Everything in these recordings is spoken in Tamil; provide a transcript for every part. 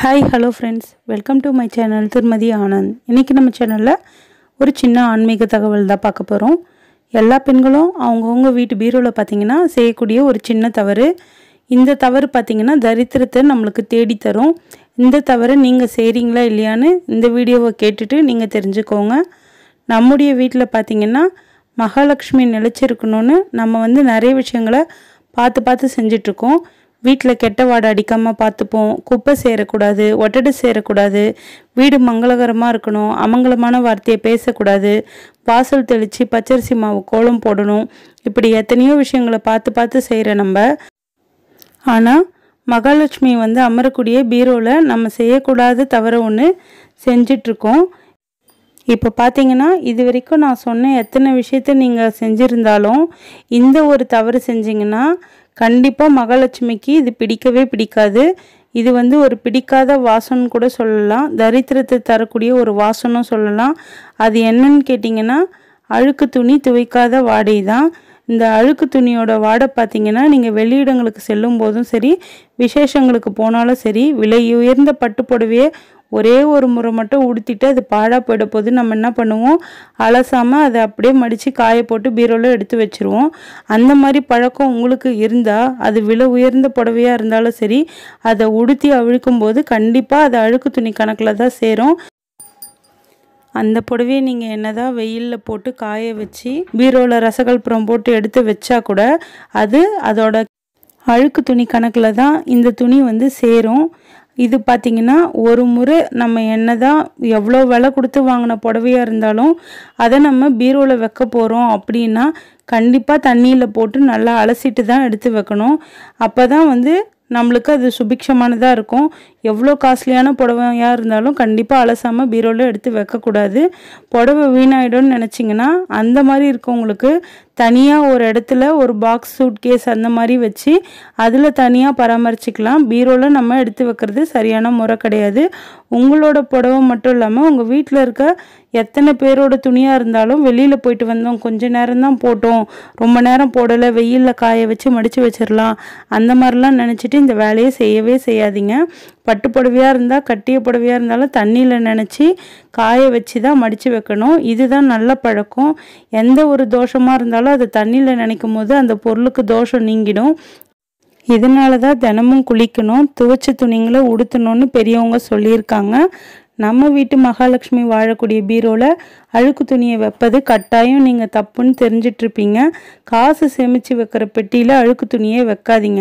hi hello friends welcome to my channel திருமதி ஆனந்த் இன்றைக்கி நம்ம சேனலில் ஒரு சின்ன ஆன்மீக தகவல் தான் பார்க்க போகிறோம் எல்லா பெண்களும் அவங்கவுங்க வீட்டு பீரோவில் பார்த்தீங்கன்னா செய்யக்கூடிய ஒரு சின்ன தவறு இந்த தவறு பார்த்தீங்கன்னா தரித்திரத்தை நம்மளுக்கு தேடி தரும் இந்த தவறை நீங்கள் செய்கிறீங்களா இல்லையான்னு இந்த வீடியோவை கேட்டுட்டு நீங்கள் தெரிஞ்சுக்கோங்க நம்முடைய வீட்டில் பார்த்தீங்கன்னா மகாலட்சுமி நிலச்சிருக்கணும்னு நம்ம வந்து நிறைய விஷயங்களை பார்த்து பார்த்து செஞ்சிட்ருக்கோம் வீட்டில் கெட்ட வாடை அடிக்காமல் பார்த்துப்போம் குப்பை சேரக்கூடாது ஒட்டடை சேரக்கூடாது வீடு மங்களகரமாக இருக்கணும் அமங்கலமான வார்த்தையை பேசக்கூடாது வாசல் தெளித்து பச்சரிசி மாவு கோலம் போடணும் இப்படி எத்தனையோ விஷயங்களை பார்த்து பார்த்து செய்கிற நம்ம ஆனால் மகாலட்சுமி வந்து அமரக்கூடிய பீரோவில் நம்ம செய்யக்கூடாத தவிர ஒன்று செஞ்சிட்ருக்கோம் இப்போ பார்த்தீங்கன்னா இது வரைக்கும் நான் சொன்ன எத்தனை விஷயத்த நீங்கள் செஞ்சுருந்தாலும் இந்த ஒரு தவறு செஞ்சீங்கன்னா கண்டிப்பாக மகாலட்சுமிக்கு இது பிடிக்கவே பிடிக்காது இது வந்து ஒரு பிடிக்காத வாசம்னு கூட சொல்லலாம் தரித்திரத்தை தரக்கூடிய ஒரு வாசனும் சொல்லலாம் அது என்னன்னு கேட்டிங்கன்னா அழுக்கு துணி துவைக்காத வாடை தான் இந்த அழுக்கு துணியோட வாடை பார்த்தீங்கன்னா நீங்கள் வெளியிடங்களுக்கு செல்லும் போதும் சரி விசேஷங்களுக்கு போனாலும் சரி விலை உயர்ந்த பட்டு புடவையை ஒரே ஒரு முறை மட்டும் உடுத்திட்டு அது பாழாக போயிட போது நம்ம என்ன பண்ணுவோம் அலசாமல் அதை அப்படியே மடித்து காய போட்டு பீரோவில் எடுத்து வச்சுருவோம் அந்த மாதிரி பழக்கம் உங்களுக்கு இருந்தால் அது விலை உயர்ந்த புடவையாக இருந்தாலும் சரி அதை உடுத்தி அவிழ்க்கும் போது கண்டிப்பாக அது அழுக்கு துணி கணக்கில் தான் சேரும் அந்த புடவையை நீங்கள் என்னதான் வெயிலில் போட்டு காய வச்சு பீரோவில் ரசகல்புரம் போட்டு எடுத்து வச்சா கூட அது அதோட அழுக்கு துணி கணக்கில் தான் இந்த துணி வந்து சேரும் இது பார்த்திங்கன்னா ஒரு முறை நம்ம என்ன தான் எவ்வளோ விலை கொடுத்து வாங்கின புடவையாக இருந்தாலும் அதை நம்ம பீரோவில் வைக்க போகிறோம் அப்படின்னா கண்டிப்பாக தண்ணியில் போட்டு நல்லா அலசிட்டு தான் எடுத்து வைக்கணும் அப்போ தான் வந்து நம்மளுக்கு அது சுபிக்ஷமானதாக இருக்கும் எவ்வளோ காஸ்ட்லியான புடவையாக இருந்தாலும் கண்டிப்பாக அலசாமல் பீரோவில் எடுத்து வைக்கக்கூடாது புடவை வீணாயிடும்னு நினச்சிங்கன்னா அந்த மாதிரி இருக்கவங்களுக்கு தனியாக ஒரு இடத்துல ஒரு பாக்ஸ் சூட் கேஸ் அந்த மாதிரி வச்சு அதில் தனியாக பராமரிச்சுக்கலாம் பீரோவில் நம்ம எடுத்து வைக்கிறது சரியான முறை கிடையாது உங்களோட புடவை மட்டும் இல்லாமல் உங்கள் வீட்டில் இருக்க எத்தனை பேரோட துணியாக இருந்தாலும் வெளியில் போயிட்டு வந்தோம் கொஞ்ச நேரம் தான் போட்டோம் ரொம்ப நேரம் போடலை வெயிலில் காய வச்சு மடித்து வச்சிடலாம் அந்த மாதிரிலாம் நினச்சிட்டு இந்த வேலையை செய்யவே செய்யாதீங்க பட்டு புடவையாக இருந்தால் கட்டிய புடவையாக இருந்தாலும் தண்ணியில் நினச்சி காய வச்சு தான் மடித்து வைக்கணும் இதுதான் நல்ல பழக்கம் எந்த ஒரு தோஷமாக இருந்தாலும் அதை தண்ணியில் நினைக்கும் போது அந்த பொருளுக்கு தோஷம் நீங்கிடும் இதனால தான் தினமும் குளிக்கணும் துவைச்ச துணிங்களை உடுத்தணும்னு பெரியவங்க சொல்லியிருக்காங்க நம்ம வீட்டு மகாலட்சுமி வாழக்கூடிய பீரோவில் அழுக்கு துணியை வைப்பது கட்டாயம் நீங்கள் தப்புன்னு தெரிஞ்சிட்ருப்பீங்க காசு சேமித்து வைக்கிற பெட்டியில் அழுக்கு துணியை வைக்காதீங்க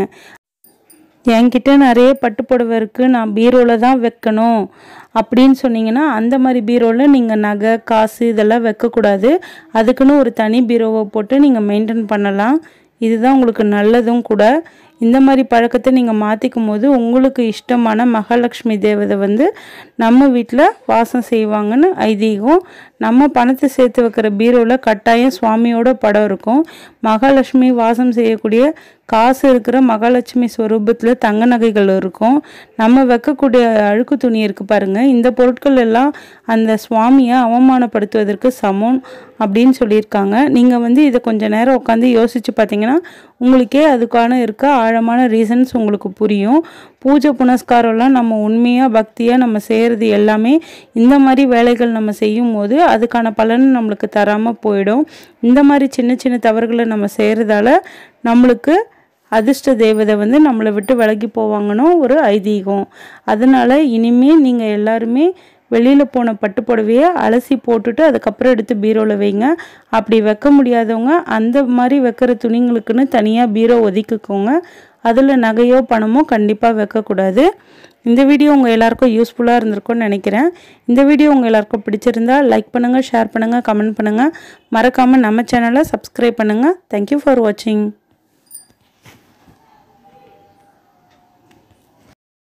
என்கிட்ட நிறைய பட்டு புடவை இருக்குது நான் பீரோவில் தான் வைக்கணும் அப்படின்னு சொன்னீங்கன்னா அந்த மாதிரி பீரோவில் நீங்கள் நகை காசு இதெல்லாம் வைக்கக்கூடாது அதுக்குன்னு ஒரு தனி பீரோவை போட்டு நீங்கள் மெயின்டைன் பண்ணலாம் இதுதான் உங்களுக்கு நல்லதும் கூட இந்த மாதிரி பழக்கத்தை நீங்கள் மாற்றிக்கும் போது உங்களுக்கு இஷ்டமான மகாலட்சுமி தேவதை வந்து நம்ம வீட்டில் வாசம் செய்வாங்கன்னு ஐதீகம் நம்ம பணத்தை சேர்த்து வைக்கிற பீரோவில் கட்டாயம் சுவாமியோட படம் இருக்கும் மகாலட்சுமி வாசம் செய்யக்கூடிய காசு இருக்கிற மகாலட்சுமி ஸ்வரூபத்தில் தங்க நகைகள் இருக்கும் நம்ம வைக்கக்கூடிய அழுக்கு துணி இருக்குது பாருங்கள் இந்த பொருட்கள் எல்லாம் அந்த சுவாமியை அவமானப்படுத்துவதற்கு சமம் அப்படின்னு சொல்லியிருக்காங்க நீங்கள் வந்து இதை கொஞ்சம் நேரம் உட்காந்து யோசித்து பார்த்தீங்கன்னா உங்களுக்கே அதுக்கான இருக்க ஆழமான ரீசன்ஸ் உங்களுக்கு புரியும் பூஜை புனஸ்காரம்லாம் நம்ம உண்மையாக பக்தியாக நம்ம செய்கிறது எல்லாமே இந்த மாதிரி வேலைகள் நம்ம செய்யும் போது அதுக்கான பலன் நம்மளுக்கு தராமல் போயிடும் இந்த மாதிரி சின்ன சின்ன தவறுகளை நம்ம செய்கிறதால நம்மளுக்கு அதிர்ஷ்ட தேவதை வந்து நம்மளை விட்டு விலகி போவாங்கன்னு ஒரு ஐதீகம் அதனால் இனிமேல் நீங்கள் எல்லாருமே வெளியில் போன பட்டு புடவையை அலசி போட்டுட்டு அதுக்கப்புறம் எடுத்து பீரோவில் வைங்க அப்படி வைக்க முடியாதவங்க அந்த மாதிரி வைக்கிற துணிங்களுக்குன்னு தனியாக பீரோ ஒதுக்கிக்கோங்க அதில் நகையோ பணமோ கண்டிப்பாக வைக்கக்கூடாது இந்த வீடியோ உங்கள் எல்லாருக்கும் யூஸ்ஃபுல்லாக இருந்திருக்கும்னு நினைக்கிறேன் இந்த வீடியோ உங்கள் எல்லாருக்கும் பிடிச்சிருந்தா லைக் பண்ணுங்கள் ஷேர் பண்ணுங்கள் கமெண்ட் பண்ணுங்கள் மறக்காமல் நம்ம சேனலை சப்ஸ்கிரைப் பண்ணுங்கள் தேங்க்யூ ஃபார் வாட்சிங்